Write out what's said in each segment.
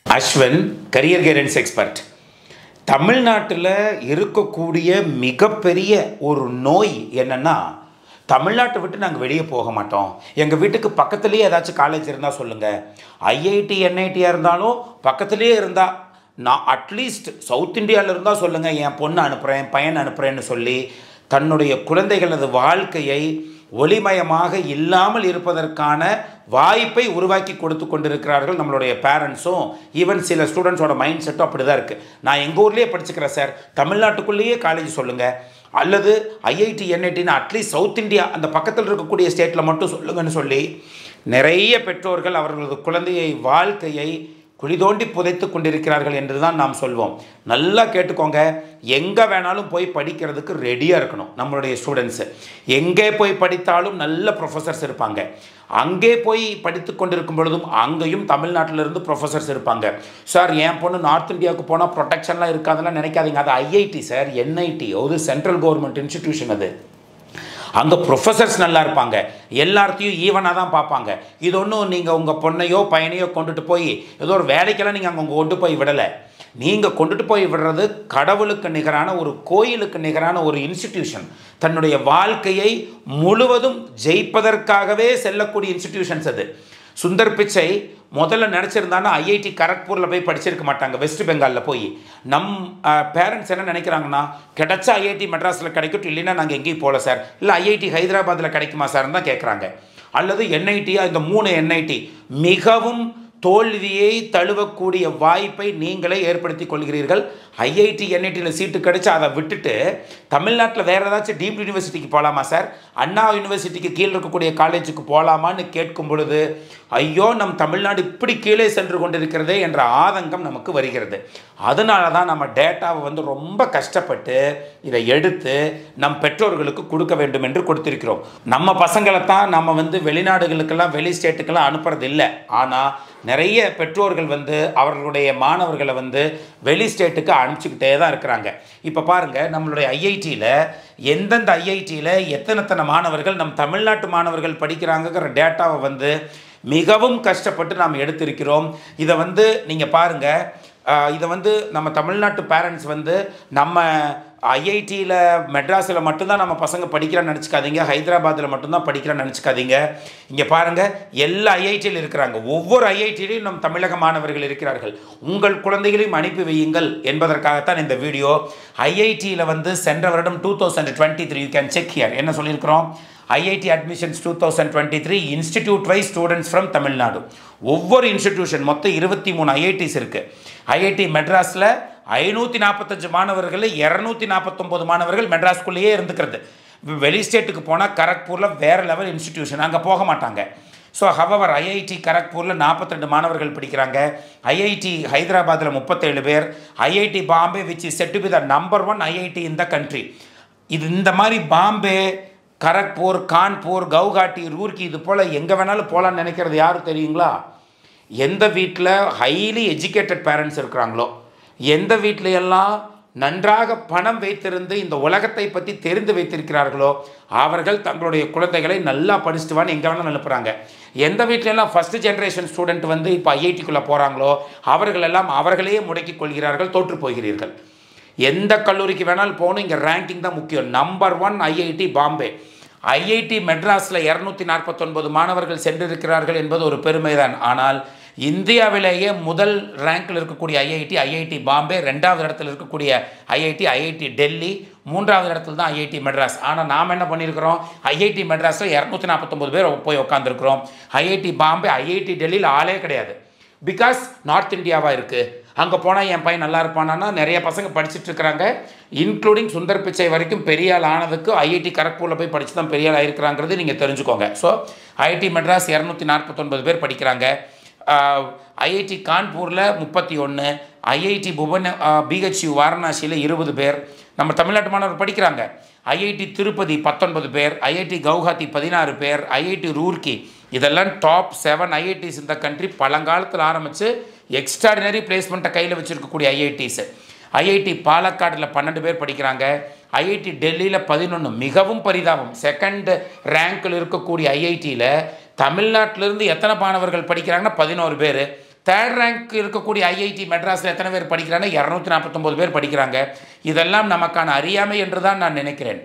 அஸ்வன் career guidance expert தமிழ்நாட்டில் இருக்கக்கூடிய மிகப்பெரிய ஒரு நோய் என்னன்னா தமிழ்நாட்டை விட்டு நாங்கள் வெளியே போக மாட்டோம் எங்கள் வீட்டுக்கு பக்கத்துலேயே ஏதாச்சும் காலேஜ் இருந்தால் சொல்லுங்கள் ஐஐடி என்ஐடியாக இருந்தாலும் பக்கத்துலேயே இருந்தால் நான் அட்லீஸ்ட் சவுத் இந்தியாவில் இருந்தால் சொல்லுங்கள் என் பொண்ணு அனுப்புகிறேன் பையன் அனுப்புகிறேன்னு சொல்லி தன்னுடைய குழந்தைகளது வாழ்க்கையை ஒளிமயமாக இல்லாமல் இருப்பதற்கான வாய்ப்பை உருவாக்கி கொடுத்து கொண்டிருக்கிறார்கள் நம்மளுடைய பேரண்ட்ஸும் ஈவன் சில ஸ்டூடெண்ட்ஸோட மைண்ட் செட்டும் அப்படி தான் இருக்குது நான் எங்கள் ஊர்லேயே படிச்சுக்கிறேன் சார் தமிழ்நாட்டுக்குள்ளேயே காலேஜ் சொல்லுங்கள் அல்லது ஐஐடி என்ஐடின்னு அட்லீஸ்ட் சவுத் இந்தியா அந்த பக்கத்தில் இருக்கக்கூடிய ஸ்டேட்டில் மட்டும் சொல்லுங்கன்னு சொல்லி நிறைய பெற்றோர்கள் அவர்களது குழந்தையை வாழ்க்கையை குழி தோண்டி புதைத்து கொண்டிருக்கிறார்கள் என்று தான் நாம் சொல்வோம் நல்லா கேட்டுக்கோங்க எங்கே வேணாலும் போய் படிக்கிறதுக்கு ரெடியாக இருக்கணும் நம்மளுடைய ஸ்டூடெண்ட்ஸு எங்கே போய் படித்தாலும் நல்ல ப்ரொஃபஸர்ஸ் இருப்பாங்க அங்கே போய் படித்து கொண்டிருக்கும் பொழுதும் அங்கேயும் தமிழ்நாட்டிலிருந்து ப்ரொஃபஸர்ஸ் இருப்பாங்க சார் என் பொண்ணு நார்த் இந்தியாவுக்கு போனால் ப்ரொடெக்ஷன்லாம் இருக்காதுலாம் நினைக்காதீங்க அது ஐஐடி சார் என்ஐடி ஒரு சென்ட்ரல் கவர்மெண்ட் இன்ஸ்டிடியூஷன் அது அங்கே ப்ரொஃபஸர்ஸ் நல்லா இருப்பாங்க எல்லாத்தையும் ஈவனாக தான் பார்ப்பாங்க இது ஒன்றும் நீங்கள் உங்கள் பொண்ணையோ பையனையோ கொண்டுட்டு போய் ஏதோ ஒரு வேலைக்கெல்லாம் நீங்கள் அங்கே கொண்டு போய் விடலை நீங்கள் கொண்டுட்டு போய் விடுறது கடவுளுக்கு நிகரான ஒரு கோயிலுக்கு நிகரான ஒரு இன்ஸ்டிடியூஷன் தன்னுடைய வாழ்க்கையை முழுவதும் ஜெயிப்பதற்காகவே செல்லக்கூடிய இன்ஸ்டிடியூஷன்ஸ் அது சுந்தர் பிச்சை முதல்ல நினச்சிருந்தானா ஐஐடி கரக்பூரில் போய் படிச்சிருக்க மாட்டாங்க வெஸ்ட் பெங்காலில் போய் நம் பேரண்ட்ஸ் என்ன நினைக்கிறாங்கன்னா கிடைச்சா ஐஐடி மெட்ராஸில் கிடைக்கட்டும் இல்லைன்னா நாங்கள் எங்கேயும் போகல சார் இல்லை ஐஐடி ஹைதராபாத்தில் கிடைக்குமா சார்னு தான் கேட்குறாங்க அல்லது என்ஐடியா இந்த மூணு என்ஐடி மிகவும் தோல்வியை தழுவக்கூடிய வாய்ப்பை நீங்களே ஏற்படுத்தி கொள்கிறீர்கள் ஐஐடி என்ஐடியில் சீட்டு கிடைச்சா அதை விட்டுட்டு தமிழ்நாட்டில் வேறு ஏதாச்சும் டீம்டு யூனிவர்சிட்டிக்கு போகலாமா சார் அண்ணா யூனிவர்சிட்டிக்கு கீழே இருக்கக்கூடிய காலேஜுக்கு போகலாமான்னு கேட்கும் பொழுது ஐயோ நம் தமிழ்நாடு இப்படி கீழே சென்று கொண்டிருக்கிறதே என்ற ஆதங்கம் நமக்கு வருகிறது அதனால தான் நம்ம டேட்டாவை வந்து ரொம்ப கஷ்டப்பட்டு இதை எடுத்து நம் பெற்றோர்களுக்கு கொடுக்க வேண்டும் என்று கொடுத்திருக்கிறோம் நம்ம பசங்களை தான் நம்ம வந்து வெளிநாடுகளுக்கெல்லாம் வெளி ஸ்டேட்டுக்கெல்லாம் அனுப்புறது இல்லை ஆனால் நிறைய பெற்றோர்கள் வந்து அவர்களுடைய மாணவர்களை வந்து வெளி ஸ்டேட்டுக்கு அனுப்பிச்சிக்கிட்டே தான் இருக்கிறாங்க இப்போ பாருங்கள் நம்மளுடைய ஐஐடியில் எந்தெந்த ஐஐடியில் எத்தனை மாணவர்கள் நம் தமிழ்நாட்டு மாணவர்கள் படிக்கிறாங்கங்கிற டேட்டாவை வந்து மிகவும் கஷ்டப்பட்டு நாம் எடுத்திருக்கிறோம் இதை வந்து நீங்கள் பாருங்கள் இதை வந்து நம்ம தமிழ்நாட்டு பேரண்ட்ஸ் வந்து நம்ம ஐஐடியில் மெட்ராஸில் மட்டும்தான் நம்ம பசங்க படிக்கிறான்னு நினச்சிக்காதீங்க ஹைதராபாத்தில் மட்டும்தான் படிக்கிறான்னு நினச்சிக்காதீங்க இங்கே பாருங்கள் எல்லா ஐஐடியில் இருக்கிறாங்க ஒவ்வொரு ஐஐடியிலையும் நம் தமிழக மாணவர்கள் இருக்கிறார்கள் உங்கள் குழந்தைகளையும் அனுப்பி வையுங்கள் என்பதற்காகத்தான் இந்த வீடியோ ஐஐடியில் வந்து சென்ற வருடம் two thousand twenty three you can check here என்ன சொல்லியிருக்கிறோம் IIT admissions two thousand twenty three institute wise students from Tamil Nadu ஒவ்வொரு இன்ஸ்டிடியூஷன் மொத்தம் இருபத்தி மூணு ஐஐடிஸ் இருக்குது ஐஐடி மெட்ராஸில் ஐநூற்றி நாற்பத்தஞ்சு மாணவர்கள் இரநூத்தி நாற்பத்தொம்போது மாணவர்கள் மெட்ராஸ்குள்ளேயே இருந்துக்கிறது வெளி ஸ்டேட்டுக்கு போனால் கரக்பூரில் வேறு லெவல் இன்ஸ்டிடியூஷன் அங்கே போக மாட்டாங்க ஸோ ஹவவர் ஐஐடி கரக்பூரில் நாற்பத்தெண்டு மாணவர்கள் படிக்கிறாங்க ஐஐடி ஹைதராபாத்தில் முப்பத்தேழு பேர் IIT Bombay which is set to be the number one IIT in the country இது இந்த மாதிரி பாம்பே கரக்பூர் கான்பூர் கவுகாட்டி ரூர்க்கி இது போல் எங்கே வேணாலும் போகலான்னு நினைக்கிறது யாரும் தெரியுங்களா எந்த வீட்டில் ஹைலி எஜுகேட்டட் பேரண்ட்ஸ் இருக்கிறாங்களோ எந்த வீட்டிலையெல்லாம் நன்றாக பணம் வைத்திருந்து இந்த உலகத்தை பற்றி தெரிந்து வைத்திருக்கிறார்களோ அவர்கள் தங்களுடைய குழந்தைகளை நல்லா படிச்சுட்டு வான்னு எங்கே வேணாலும் அனுப்புகிறாங்க எந்த வீட்டிலெல்லாம் ஃபஸ்ட்டு ஜென்ரேஷன் ஸ்டூடெண்ட் வந்து இப்போ ஐஐடிக்குள்ளே போகிறாங்களோ அவர்களெல்லாம் அவர்களையே முடக்கிக் கொள்கிறார்கள் தோற்று போகிறீர்கள் எந்த கல்லூரிக்கு வேணாலும் போகணும் இங்கே ரேங்கிங் தான் முக்கியம் number one IIT Bombay IIT மெட்ராஸில் இரநூத்தி நாற்பத்தொன்பது மாணவர்கள் சென்றிருக்கிறார்கள் என்பது ஒரு பெருமை தான் ஆனால் இந்தியாவிலேயே முதல் ரேங்கில் இருக்கக்கூடிய ஐஐடி ஐஐடி பாம்பே ரெண்டாவது இடத்துல இருக்கக்கூடிய ஐஐடி ஐஐடி டெல்லி மூன்றாவது இடத்துல தான் ஐஐடி மெட்ராஸ் ஆனால் நாம் என்ன பண்ணியிருக்கிறோம் ஐஐடி மெட்ராஸில் இரநூத்தி நாற்பத்தொம்பது பேர் போய் உட்காந்துருக்குறோம் ஐஐடி பாம்பே ஐஐடி டெல்லியில் ஆளே கிடையாது பிகாஸ் நார்த் இந்தியாவாக இருக்குது அங்கே போனால் என் பையன் நல்லா இருப்பானா நிறைய பசங்க படிச்சுட்டு இருக்கிறாங்க இன்க்ளூடிங் சுந்தர் பிச்சை வரைக்கும் பெரிய ஆள் ஆனதுக்கு ஐஐடி கரக்பூரில் போய் படித்து தான் பெரிய ஆள் ஆயிருக்கிறாங்கிறது நீங்கள் தெரிஞ்சுக்கோங்க ஸோ ஐஐடி மெட்ராஸ் இரநூத்தி நாற்பத்தொன்பது பேர் படிக்கிறாங்க ஐஐடி கான்பூரில் முப்பத்தி ஒன்று ஐஐடி புவன பிஹெச்யூ வாரணாசியில் இருபது பேர் நம்ம தமிழ்நாட்டு மாணவர் படிக்கிறாங்க ஐஐடி திருப்பதி பத்தொன்பது பேர் ஐஐடி கவுஹாத்தி பதினாறு பேர் ஐஐடி ரூர்க்கி இதெல்லாம் டாப் செவன் ஐஐடிஸ் இந்த கண்ட்ரி பழங்காலத்தில் ஆரம்பித்து எக்ஸ்ட்ராடினரி பிளேஸ்மெண்ட்டை கையில் வச்சுருக்கக்கூடிய ஐஐடிஸு ஐஐடி பாலக்காடில் பன்னெண்டு பேர் படிக்கிறாங்க ஐஐடி டெல்லியில் பதினொன்று மிகவும் பரிதாபம் செகண்ட் ரேங்கில் இருக்கக்கூடிய ஐஐடியில் தமிழ்நாட்டிலிருந்து எத்தனை மாணவர்கள் படிக்கிறாங்கன்னா பதினோரு பேர் தேர்ட் ரேங்க் இருக்கக்கூடிய ஐஐடி மெட்ராஸில் எத்தனை பேர் படிக்கிறாங்க இரநூத்தி நாற்பத்தொம்போது பேர் படிக்கிறாங்க இதெல்லாம் நமக்கான அறியாமை என்று தான் நான் நினைக்கிறேன்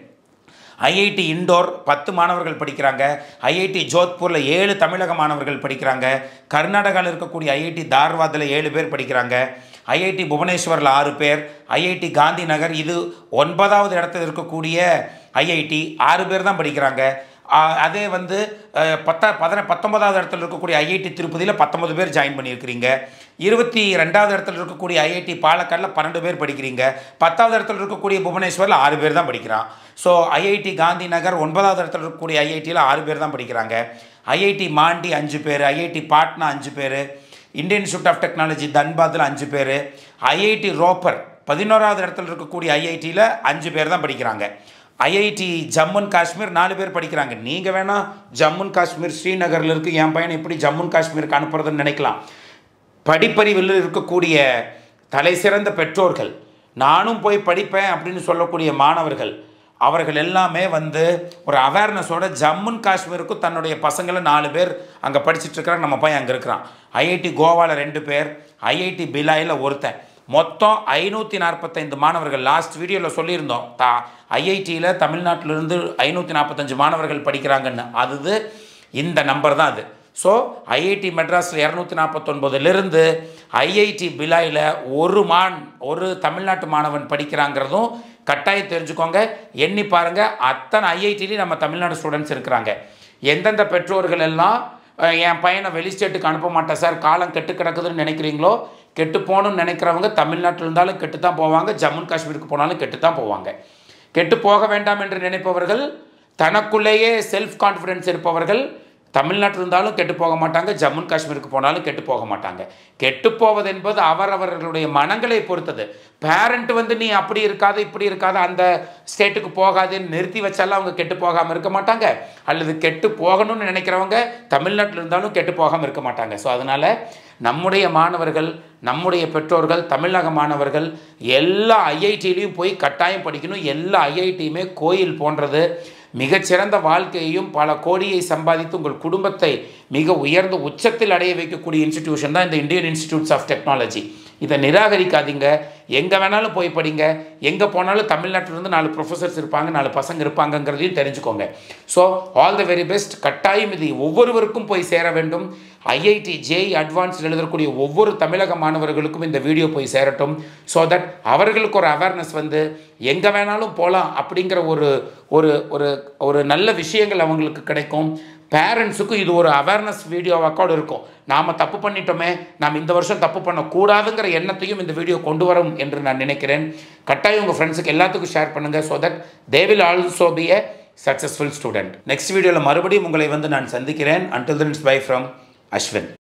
ஐஐடி இண்டோர் பத்து மாணவர்கள் படிக்கிறாங்க ஐஐடி ஜோத்பூரில் ஏழு தமிழக மாணவர்கள் படிக்கிறாங்க கர்நாடகாவில் இருக்கக்கூடிய ஐஐடி தார்வாத்தில் ஏழு பேர் படிக்கிறாங்க ஐஐடி புவனேஸ்வரில் ஆறு பேர் ஐஐடி காந்தி நகர் இது ஒன்பதாவது இடத்துல இருக்கக்கூடிய ஐஐடி ஆறு பேர் தான் படிக்கிறாங்க ஆ, அதே வந்து அஹ், பத்தா பதின பத்தொன்பதாவது இடத்துல இருக்கக்கூடிய ஐஐடி திருப்பதியில் பத்தொன்பது பேர் ஜாயின் பண்ணியிருக்கிறீங்க இருபத்தி ரெண்டாவது இடத்துல இருக்கக்கூடிய ஐஐடி பாலக்காடில் பன்னெண்டு பேர் படிக்கிறீங்க பத்தாவது இடத்துல இருக்கக்கூடிய புவனேஸ்வரில் ஆறு பேர் தான் படிக்கிறான் ஸோ ஐஐடி காந்தி நகர் ஒன்பதாவது இடத்துல இருக்கக்கூடிய ஐஐடியில் ஆறு பேர் தான் படிக்கிறாங்க ஐஐடி மாண்டி அஞ்சு பேர் ஐஐடி பாட்னா அஞ்சு பேர் இந்தியன் இன்ஸ்டியூட் ஆஃப் டெக்னாலஜி தன்பாத்தில் அஞ்சு பேர் ஐஐடி ரோப்பர் பதினோராவது இடத்துல இருக்கக்கூடிய ஐஐடியில் அஞ்சு பேர் தான் படிக்கிறாங்க ஐஐடி ஜம்மு அண்ட் காஷ்மீர் நாலு பேர் படிக்கிறாங்க நீங்கள் வேணால் ஜம்மு அண்ட் காஷ்மீர் ஸ்ரீநகரில் இருக்கு என் பையனை எப்படி ஜம்மு அண்ட் காஷ்மீருக்கு அனுப்புறதுன்னு நினைக்கலாம் படிப்பறிவில் இருக்கக்கூடிய தலை சிறந்த பெற்றோர்கள் நானும் போய் படிப்பேன் அப்படின்னு சொல்லக்கூடிய மாணவர்கள் அவர்கள் எல்லாமே வந்து ஒரு அவேர்னஸோட ஜம்மு அண்ட் காஷ்மீருக்கும் தன்னுடைய பசங்களை நாலு பேர் அங்கே படிச்சுட்டு இருக்கிறாங்க நம்ம பையன் அங்கே இருக்கிறான் ஐஐடி கோவாவில் ரெண்டு பேர் ஐஐடி பிலாயில் ஒருத்தன் மொத்தம் ஐநூற்றி நாற்பத்தைந்து மாணவர்கள் லாஸ்ட் வீடியோவில் சொல்லியிருந்தோம் தா ஐஐடியில் தமிழ்நாட்டிலிருந்து ஐநூற்றி நாற்பத்தஞ்சு மாணவர்கள் படிக்கிறாங்கன்னு அது இந்த நம்பர் தான் அது ஸோ ஐஐடி மெட்ராஸில் இரநூத்தி நாற்பத்தொன்பதுலேருந்து ஐஐடி பிலாயில் ஒரு மான் ஒரு தமிழ்நாட்டு மாணவன் படிக்கிறாங்கிறதும் கட்டாயம் தெரிஞ்சுக்கோங்க எண்ணி பாருங்கள் அத்தனை ஐஐடிலையும் நம்ம தமிழ்நாடு ஸ்டூடெண்ட்ஸ் இருக்கிறாங்க எந்தெந்த பெற்றோர்கள் எல்லாம் அஹ், என் பையனை வெளி ஸ்டேட்டுக்கு அனுப்ப மாட்டேன் சார் காலம் கெட்டு கிடக்குதுன்னு நினைக்கிறீங்களோ கெட்டு போகணும்னு நினைக்கிறவங்க தமிழ்நாட்டில் இருந்தாலும் கெட்டு தான் போவாங்க ஜம்மு அண்ட் காஷ்மீருக்கு போனாலும் கெட்டு தான் போவாங்க கெட்டு போக வேண்டாம் என்று நினைப்பவர்கள் தனக்குள்ளேயே செல்ஃப் கான்ஃபிடென்ஸ் இருப்பவர்கள் தமிழ்நாட்டில் இருந்தாலும் கெட்டு போக மாட்டாங்க ஜம்மு அண்ட் காஷ்மீருக்கு போனாலும் கெட்டு போக மாட்டாங்க கெட்டு போவது என்பது அவரவர்களுடைய மனங்களை பொறுத்தது பேரண்ட் வந்து நீ அப்படி இருக்காத இப்படி இருக்காத அந்த ஸ்டேட்டுக்கு போகாதுன்னு நிறுத்தி வச்சாலும் அவங்க கெட்டு போகாமல் இருக்க மாட்டாங்க அல்லது கெட்டு போகணும்னு நினைக்கிறவங்க தமிழ்நாட்டில் இருந்தாலும் கெட்டு போகாமல் இருக்க மாட்டாங்க ஸோ அதனால் நம்முடைய மாணவர்கள் நம்முடைய பெற்றோர்கள் தமிழக மாணவர்கள் எல்லா ஐஐடியிலையும் போய் கட்டாயம் படிக்கணும் எல்லா ஐஐடியுமே கோயில் போன்றது மிகச்சிறந்த வாழ்க்கையையும் பல கோடியை சம்பாதித்து உங்கள் குடும்பத்தை மிக உயர்ந்த உச்சத்தில் அடைய வைக்கக்கூடிய இன்ஸ்டிடியூஷன் தான் இந்த இந்தியன் இன்ஸ்டிடியூட்ஸ் ஆஃப் டெக்னாலஜி இதை நிராகரிக்காதீங்க எங்கே வேணாலும் போய் படிங்க எங்கே போனாலும் தமிழ்நாட்டிலிருந்து நாலு ப்ரொஃபசர்ஸ் இருப்பாங்க நாலு பசங்க இருப்பாங்கங்கிறதையும் தெரிஞ்சுக்கோங்க so all the very best கட்டாயம் இது ஒவ்வொருவருக்கும் போய் சேர வேண்டும் ஐஐடி ஜேஇ அட்வான்ஸ் எழுதக்கூடிய ஒவ்வொரு தமிழக மாணவர்களுக்கும் இந்த வீடியோ போய் சேரட்டும் ஸோ தட் அவர்களுக்கு ஒரு அவேர்னஸ் வந்து எங்கே வேணாலும் போகலாம் அப்படிங்கிற ஒரு ஒரு ஒரு ஒரு நல்ல விஷயங்கள் அவங்களுக்கு கிடைக்கும் பேரண்ட்ஸுக்கும் இது ஒரு அவேர்னஸ் வீடியோவாக்கோடு இருக்கும் நாம் தப்பு பண்ணிட்டோமே நாம் இந்த வருஷம் தப்பு பண்ணக்கூடாதுங்கிற எண்ணத்தையும் இந்த வீடியோ கொண்டு வரும் என்று நான் நினைக்கிறேன் கட்டாயம் உங்கள் ஃப்ரெண்ட்ஸுக்கு எல்லாத்துக்கும் ஷேர் பண்ணுங்கள் so that they will also be a successful student next வீடியோவில் மறுபடியும் உங்களை வந்து நான் சந்திக்கிறேன் until then bye from Ashwin